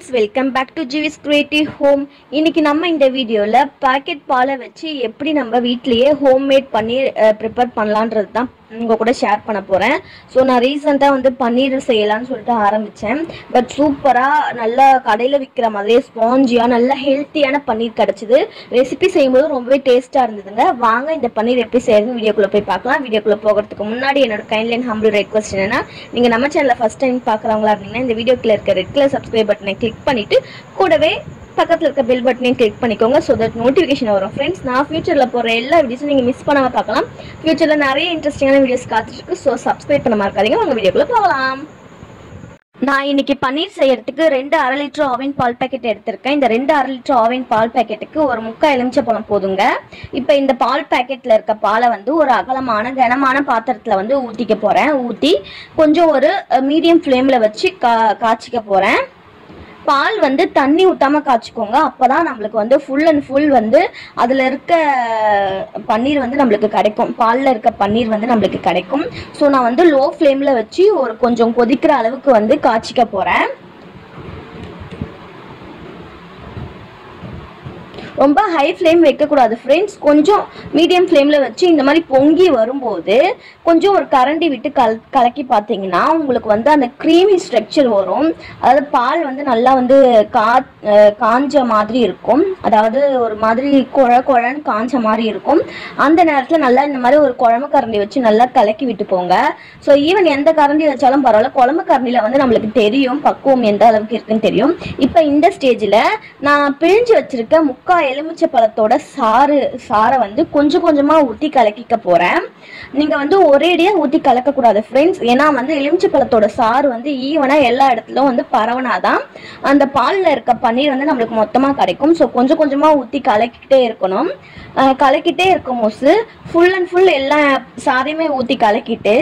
friends welcome back to Jivi's creative home இன்னைக்கு நம்ம இந்த வீடியோவில் பாக்கெட் பாலை வச்சு எப்படி நம்ம வீட்லேயே ஹோம்மேட் பன்னீர் ப்ரிப்பேர் பண்ணலான்றது தான் உங்கள் கூட ஷேர் பண்ண போகிறேன் ஸோ நான் ரீசெண்டாக வந்து பன்னீர் செய்யலாம்னு சொல்லிட்டு ஆரம்பித்தேன் பட் சூப்பராக நல்லா கடையில் விற்கிற மாதிரியே ஸ்பாஞ்சியாக நல்ல ஹெல்த்தியான பன்னீர் கிடச்சிது ரெசிபி செய்யும்போது ரொம்பவே டேஸ்ட்டாக இருந்ததுங்க வாங்க இந்த பன்னீர் எப்படி செய்யறது வீடியோக்குள்ளே போய் பார்க்கலாம் வீடியோக்குள்ளே போகிறதுக்கு முன்னாடி என்னோட கைண்ட்லி அண்ட் ஹம்பிள் ரெக்வஸ்ட் என்னன்னா நீங்கள் நம்ம சேனலில் ஃபஸ்ட் டைம் பார்க்குறவங்களா இருந்தீங்கன்னா இந்த வீடியோக்குள்ள இருக்க ரெட் கலர் சப்ஸ்கிரைப் பட்டனை கிளிக் பண்ணிட்டு கூடவே பக்கத்தில் இருக்க பெல் பட்டனையும் கிளிக் பண்ணிக்கோங்க ஸோ தட் நோட்டிஃபிகேஷன் வரும் ஃப்ரெண்ட்ஸ் நான் ஃபியூச்சரில் போகிற எல்லா வீடியோஸும் நீங்கள் மிஸ் பண்ணாமல் பார்க்கலாம் ஃபியூச்சரில் நிறைய இன்ட்ரெஸ்டிங்கான வீடியோஸ் காத்துருக்கு ஸோ சப்ஸ்கிரைப் பண்ண மறக்காதீங்க உங்கள் வீடியோக்குள்ளே போகலாம் நான் இன்னைக்கு பன்னீர் செய்யறதுக்கு ரெண்டு அரை லிட்டர் ஆவின் பால் பாக்கெட் எடுத்திருக்கேன் இந்த ரெண்டு அரை லிட்டர் ஆவின் பால் பாக்கெட்டுக்கு ஒரு முக்கால் எலுமிச்சை பழம் போதுங்க இப்போ இந்த பால் பாக்கெட்ல இருக்க பாலை வந்து ஒரு அகலமான கனமான பாத்திரத்துல வந்து ஊற்றிக்க போறேன் ஊற்றி கொஞ்சம் ஒரு மீடியம் ஃப்ளேம்ல வச்சு கா காய்ச்சிக்க போறேன் பால் வந்து தண்ணி ஊத்தாம காய்ச்சிக்கோங்க அப்பதான் நம்மளுக்கு வந்து ஃபுல் அண்ட் ஃபுல் வந்து அதுல இருக்க பன்னீர் வந்து நம்மளுக்கு கிடைக்கும் பால்ல இருக்க பன்னீர் வந்து நம்மளுக்கு கிடைக்கும் ஸோ நான் வந்து லோ ஃப்ளேம்ல வச்சு ஒரு கொஞ்சம் கொதிக்கிற அளவுக்கு வந்து காய்ச்சிக்க போறேன் ரொம்ப ஹை ஃப்ளேம் வைக்கக்கூடாது ஃப்ரெண்ட்ஸ் கொஞ்சம் மீடியம் ஃப்ளேமில் வச்சு இந்த மாதிரி பொங்கி வரும்போது கொஞ்சம் ஒரு கரண்டி விட்டு கல் கலக்கி பார்த்தீங்கன்னா உங்களுக்கு வந்து அந்த க்ரீமி ஸ்ட்ரக்சர் வரும் அதாவது பால் வந்து நல்லா வந்து கா அஹ் காஞ்ச மாதிரி இருக்கும் அதாவது ஒரு மாதிரி குழ குழன்னு காஞ்ச மாதிரி இருக்கும் அந்த நேரத்தில் நல்லா இந்த மாதிரி ஒரு குழம்பு கரண்டி வச்சு நல்லா கலக்கி விட்டு போங்க ஸோ ஈவன் எந்த கரண்டி வச்சாலும் பரவாயில்ல குழம்பு கரண்டியில் வந்து நம்மளுக்கு தெரியும் பக்குவம் எந்த அளவுக்கு இருக்குன்னு தெரியும் இப்போ இந்த ஸ்டேஜில் நான் பிழிஞ்சு வச்சிருக்க முக்கா எலுமிச்சை பழத்தோட சாறு சாரை வந்து கொஞ்சம் கொஞ்சமாக ஊற்றி கலக்கிக்க போகிறேன் நீங்கள் வந்து ஒரேடியாக ஊற்றி கலக்கக்கூடாது ஃப்ரெண்ட்ஸ் ஏன்னா வந்து எலுமிச்சை பழத்தோட சாறு வந்து ஈவனாக எல்லா இடத்துலையும் வந்து பரவனாதான் அந்த பாலில் இருக்க பன்னீர் வந்து நம்மளுக்கு மொத்தமாக கிடைக்கும் ஸோ கொஞ்சம் கொஞ்சமாக ஊற்றி கலக்கிட்டே இருக்கணும் அஹ் கலக்கிட்டே இருக்கும் போது ஃபுல் அண்ட் ஃபுல் எல்லா சாரையுமே ஊற்றி கலக்கிட்டு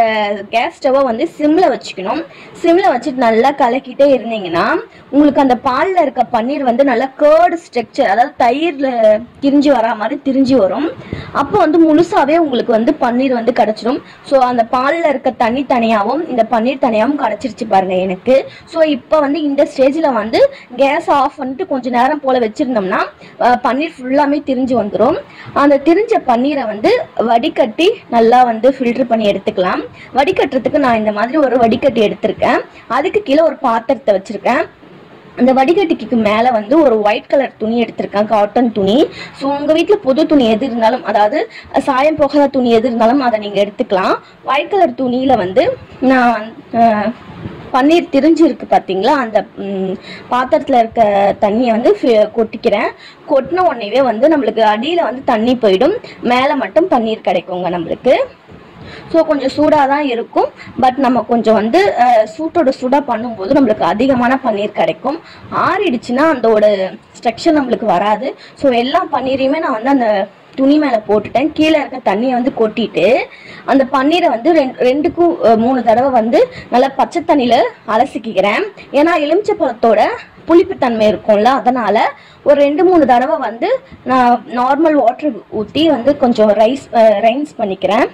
கேஸ் ஸ்டவ்வை வந்து சிம்மில் வச்சுக்கணும் சிம்மில் வச்சுட்டு நல்லா கலக்கிட்டே இருந்தீங்கன்னா உங்களுக்கு அந்த பாலில் இருக்க பன்னீர் வந்து நல்லா கேர்டு ஸ்ட்ரக்சர் அதாவது தயிரில் திரிஞ்சு வரா மாதிரி திரிஞ்சு வரும் அப்போ வந்து முழுசாவே உங்களுக்கு வந்து பன்னீர் வந்து கிடச்சிடும் ஸோ அந்த பாலில் இருக்க தண்ணி தனியாகவும் இந்த பன்னீர் தனியாகவும் கிடச்சிருச்சு பாருங்க எனக்கு ஸோ இப்போ வந்து இந்த ஸ்டேஜில் வந்து கேஸ் ஆஃப் பண்ணிட்டு கொஞ்சம் நேரம் போல் வச்சுருந்தோம்னா அஹ், பன்னீர் ஃபுல்லாமே திரிஞ்சு வந்துடும் அந்த திரிஞ்ச பன்னீரை வந்து வடிகட்டி நல்லா வந்து ஃபில்டர் பண்ணி எடுத்துக்கலாம் வடிகட்டுறதுக்கு நான் இந்த மாதிரி ஒரு வடிகட்டி எடுத்திருக்கேன் அதுக்கு கீழே ஒரு பாத்திரத்தை வச்சுருக்கேன் அந்த வடிகட்டிக்கு மேலே வந்து ஒரு ஒயிட் கலர் துணி எடுத்திருக்கேன் காட்டன் துணி ஸோ உங்கள் வீட்டில் புது துணி எது இருந்தாலும் அதாவது சாயம் போகாத துணி எது இருந்தாலும் அதை நீங்கள் எடுத்துக்கலாம் ஒயிட் கலர் துணியில் வந்து நான் அஹ், பன்னீர் திரிஞ்சு இருக்கு பார்த்தீங்களா அந்த ம், பாத்திரத்தில் இருக்க தண்ணியை வந்து ஃபி- கொட்டிக்கிறேன் கொட்டின உடனேவே வந்து நம்மளுக்கு அடியில் வந்து தண்ணி போயிடும் மேலே மட்டும் பன்னீர் கிடைக்குங்க நம்மளுக்கு ஸோ கொஞ்சம் சூடாக தான் இருக்கும் பட் நம்ம கொஞ்சம் வந்து அஹ், சூட்டோட சூடாக பண்ணும்போது நம்மளுக்கு அதிகமான பன்னீர் கிடைக்கும் ஆறிடுச்சுன்னா அதோட ஸ்ட்ரக்சர் நம்மளுக்கு வராது ஸோ எல்லா பன்னீரையுமே நான் வந்து அந்த துணி மேலே போட்டுட்டேன் கீழே இருக்க தண்ணியை வந்து கொட்டிட்டு அந்த பன்னீரை வந்து ரெண்டு ரெண்டுக்கும் அஹ், மூணு தடவை வந்து நல்லா பச்சை தண்ணியில் அலசிக்கிறேன் ஏன்னா எலுமிச்சை பழத்தோட புளிப்புத்தன்மை இருக்கும்ல அதனால ஒரு ரெண்டு மூணு தடவை வந்து நான் நார்மல் வாட்டர் ஊற்றி வந்து கொஞ்சம் ரைஸ் ரைன்ஸ் பண்ணிக்கிறேன்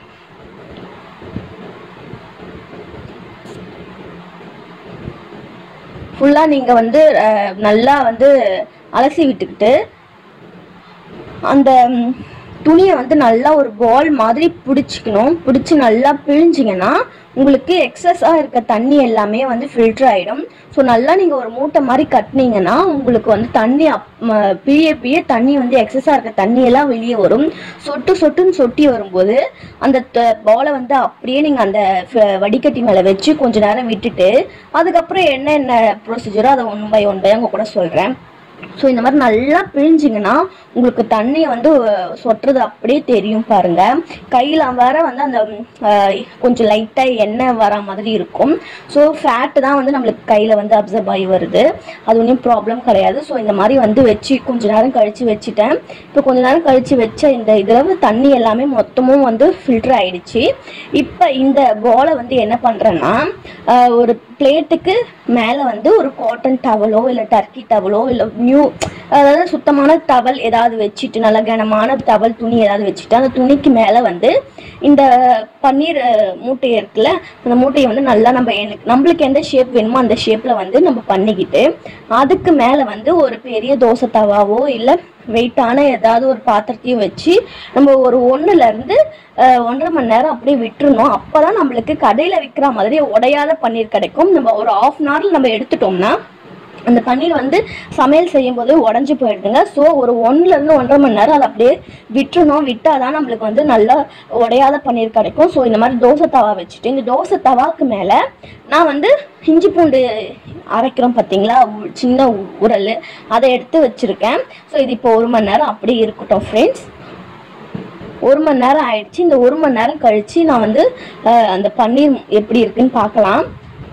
ஃபுல்லாக நீங்கள் வந்து அஹ், நல்லா வந்து அலசி விட்டுக்கிட்டு அந்த ம், துணியை வந்து நல்லா ஒரு பால் மாதிரி பிடிச்சிக்கணும் பிடிச்சி நல்லா பிழிஞ்சிங்கன்னா உங்களுக்கு எக்ஸஸாக இருக்க தண்ணி எல்லாமே வந்து ஃபில்டர் ஆகிடும் ஸோ நல்லா நீங்கள் ஒரு மூட்டை மாதிரி கட்டினீங்கன்னா உங்களுக்கு வந்து தண்ணி அப் ம- பிழிய பிழிய தண்ணி வந்து எக்ஸஸாக இருக்க தண்ணி எல்லாம் வெளியே வரும் சொட்டு சொட்டுன்னு சொட்டி வரும்போது அந்த பாலை வந்து அப்படியே நீங்கள் அந்த ஃப- வடிகட்டி மேலே வச்சு கொஞ்ச நேரம் விட்டுட்டு அதுக்கப்புறம் என்ன என்ன ப்ரொசீஜரோ அதை ஒன் பை ஒன் பை அவங்க கூட சொல்கிறேன் ஸோ இந்த மாதிரி நல்லா பிழிஞ்சிங்கன்னா உங்களுக்கு தண்ணியை வந்து அஹ், சொட்டுறது அப்படியே தெரியும் பாருங்க கையில் வேற வந்து அந்த ம், அஹ், கொஞ்சம் லைட்டாக எண்ணெய் வர மாதிரி இருக்கும் ஸோ ஃபேட்டு தான் வந்து நம்மளுக்கு கையில் வந்து அப்சர்வ் ஆகி வருது அது ஒன்றும் ப்ராப்ளம் கிடையாது ஸோ இந்த மாதிரி வந்து வச்சு கொஞ்ச நேரம் கழிச்சு வச்சுட்டேன் இப்போ கொஞ்ச நேரம் கழிச்சு வச்ச இந்த இதில் வந்து தண்ணி எல்லாமே மொத்தமும் வந்து ஃபில்டர் ஆயிடுச்சு இப்போ இந்த பாலை வந்து என்ன பண்ணுறேன்னா ஒரு பிளேட்டுக்கு மேலே வந்து ஒரு காட்டன் டவலோ இல்லை டர்க்கி டவலோ இல்லை நியூ அதாவது சுத்தமான டவல் ஏதாவது வச்சுட்டு நல்ல கனமான டவல் துணி ஏதாவது வச்சுட்டு அந்த துணிக்கு மேலே வந்து இந்த பன்னீர் அஹ், மூட்டை இருக்குல்ல அந்த மூட்டையை வந்து நல்லா நம்ம எனக்கு நம்மளுக்கு எந்த ஷேப் வேணுமோ அந்த ஷேப்ல வந்து நம்ம பண்ணிக்கிட்டு அதுக்கு மேல வந்து ஒரு பெரிய தோசை தவாவோ இல்லை வெயிட்டான ஏதாவது ஒரு பாத்திரத்தையும் வச்சு நம்ம ஒரு ஒண்ணுல இருந்து அஹ், ஒன்றரை மணி நேரம் அப்படியே விட்டுறணும் அப்பதான் நம்மளுக்கு கடையில விற்கிற மாதிரி உடையாத பன்னீர் கிடைக்கும் நம்ம ஒரு ஆஃப் அன் ஹவர்ல நம்ம எடுத்துட்டோம்னா அந்த பன்னீர் வந்து சமையல் செய்யும் போது உடஞ்சி போயிடுதுங்க ஸோ ஒரு ஒன்றுல இருந்து ஒன்றரை மணி நேரம் அதை அப்படியே விட்டுறணும் விட்டாதான் நம்மளுக்கு வந்து நல்லா உடையாத பன்னீர் கிடைக்கும் ஸோ இந்த மாதிரி தோசை தவா வச்சுட்டு இந்த தோசை தவாக்கு மேலே நான் வந்து இஞ்சி பூண்டு அரைக்கிறோம் பார்த்தீங்களா உ- சின்ன உ- உரல் அதை எடுத்து வச்சிருக்கேன் ஸோ இது இப்போ ஒரு மணி நேரம் அப்படியே இருக்கட்டும் ஃப்ரெண்ட்ஸ் ஒரு மணி நேரம் ஆயிடுச்சு இந்த ஒரு மணி நேரம் கழிச்சு நான் வந்து அஹ், அந்த பன்னீர் எப்படி இருக்குன்னு பார்க்கலாம்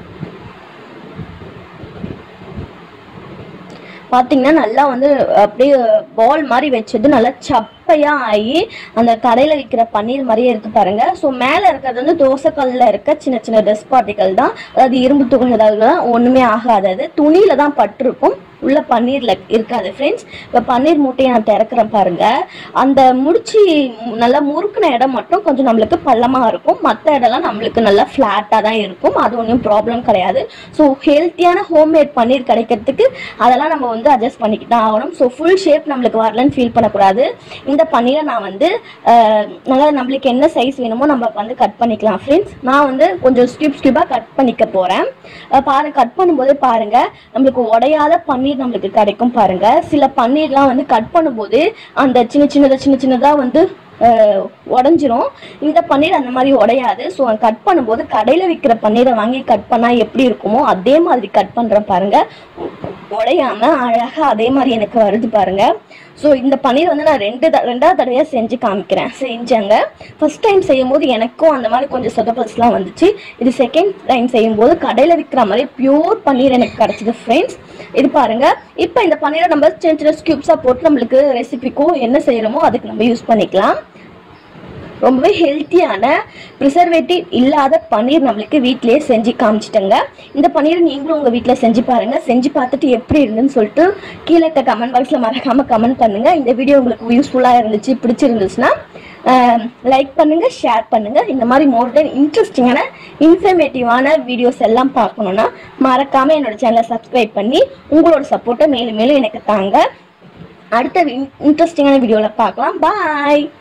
பார்த்தீங்கன்னா நல்லா வந்து அப்படியே பால் மாதிரி வச்சது நல்லா சப்பையா ஆகி அந்த கடையில் விற்கிற பன்னீர் மாதிரியே இருக்கு பாருங்க ஸோ மேலே இருக்கிறது வந்து தோசைக்கல்ல இருக்க சின்ன சின்ன டஸ்ட் பார்ட்டிகல் தான் அதாவது இரும்பு துகள் ஏதாவது தான் ஒன்றுமே ஆகாதது துணியில தான் பட்டிருக்கும் உள்ள பன்னீர்ல இருக்காது ஃப்ரெண்ட்ஸ் இப்போ பன்னீர் மூட்டையை நான் திறக்கிறேன் பாருங்க அந்த முடிச்சு நல்லா முறுக்குன இடம் மட்டும் கொஞ்சம் நம்மளுக்கு பள்ளமா இருக்கும் மற்ற இடம்லாம் நம்மளுக்கு நல்லா ஃப்ளாட்டாக தான் இருக்கும் அது ஒன்றும் ப்ராப்ளம் கிடையாது ஸோ ஹெல்த்தியான ஹோம்மேட் பன்னீர் கிடைக்கிறதுக்கு அதெல்லாம் நம்ம வந்து அட்ஜஸ்ட் பண்ணிக்கிட்டு தான் ஆகணும் ஸோ ஃபுல் ஷேப் நம்மளுக்கு வரலன்னு ஃபீல் பண்ணக்கூடாது இந்த பன்னீரை நான் வந்து அஹ், நல்லா நம்மளுக்கு என்ன சைஸ் வேணுமோ நம்ம வந்து கட் பண்ணிக்கலாம் ஃப்ரெண்ட்ஸ் நான் வந்து கொஞ்சம் ஸ்கியூப் ஸ்கியூபாக கட் பண்ணிக்க போகிறேன் பாருங்க கட் பண்ணும்போது பாருங்க நம்மளுக்கு உடையாத பன்னீர் நம்மளுக்கு கிடைக்கும் பாருங்க சில பன்னீர்லாம் வந்து கட் பண்ணும்போது அந்த சின்ன சின்னதா சின்ன சின்னதா வந்து அஹ், உடைஞ்சிரும் இந்த பன்னீர் அந்த மாதிரி உடையாது ஸோ கட் பண்ணும்போது கடையில் விற்கிற பன்னீரை வாங்கி கட் பண்ணால் எப்படி இருக்குமோ அதே மாதிரி கட் பண்ணுறேன் பாருங்க உடையாம அழகா அதே மாதிரி எனக்கு வருது பாருங்க ஸோ இந்த பன்னீர் வந்து நான் ரெண்டு த- ரெண்டாவது தடவையாக செஞ்சு காமிக்கிறேன் செஞ்சாங்க ஃபர்ஸ்ட் டைம் செய்யும்போது எனக்கும் அந்த மாதிரி கொஞ்சம் சொதப்பல்ஸ்லாம் வந்துச்சு இது செகண்ட் டைம் செய்யும்போது கடையில் விற்கிற மாதிரி பியூர் பன்னீர் எனக்கு கிடச்சிது ஃப்ரெண்ட்ஸ் இது பாருங்க இப்போ இந்த பன்னீரை நம்ம சின்ன சின்ன ஸ்கியூப்ஸாக போட்டு நம்மளுக்கு ரெசிபிக்கும் என்ன செய்கிறோமோ அதுக்கு நம்ம யூஸ் பண்ணிக்கலாம் ரொம்பவே ஹெல்த்தியான ப்ரிசர்வேட்டிவ் இல்லாத பன்னீர் நம்மளுக்கு வீட்டிலேயே செஞ்சு காமிச்சிட்டங்க இந்த பன்னீர் நீங்களும் உங்கள் வீட்டில் செஞ்சு பாருங்க செஞ்சு பார்த்துட்டு எப்படி இருந்துன்னு சொல்லிட்டு கீழே இருக்க கமெண்ட் பாக்ஸில் மறக்காம கமெண்ட் பண்ணுங்க இந்த வீடியோ உங்களுக்கு யூஸ்ஃபுல்லாக இருந்துச்சு பிடிச்சிருந்துச்சுன்னா லைக் பண்ணுங்க ஷேர் பண்ணுங்க இந்த மாதிரி மோர் தென் இன்ட்ரெஸ்டிங்கான இன்ஃபர்மேட்டிவான வீடியோஸ் எல்லாம் பார்க்கணுன்னா மறக்காம என்னோட சேனலை சப்ஸ்கிரைப் பண்ணி உங்களோட சப்போர்ட்டை மேலும் மேலும் எனக்கு தாங்க அடுத்த இன்ட்ரெஸ்டிங்கான வீடியோவில் பார்க்கலாம் பாய்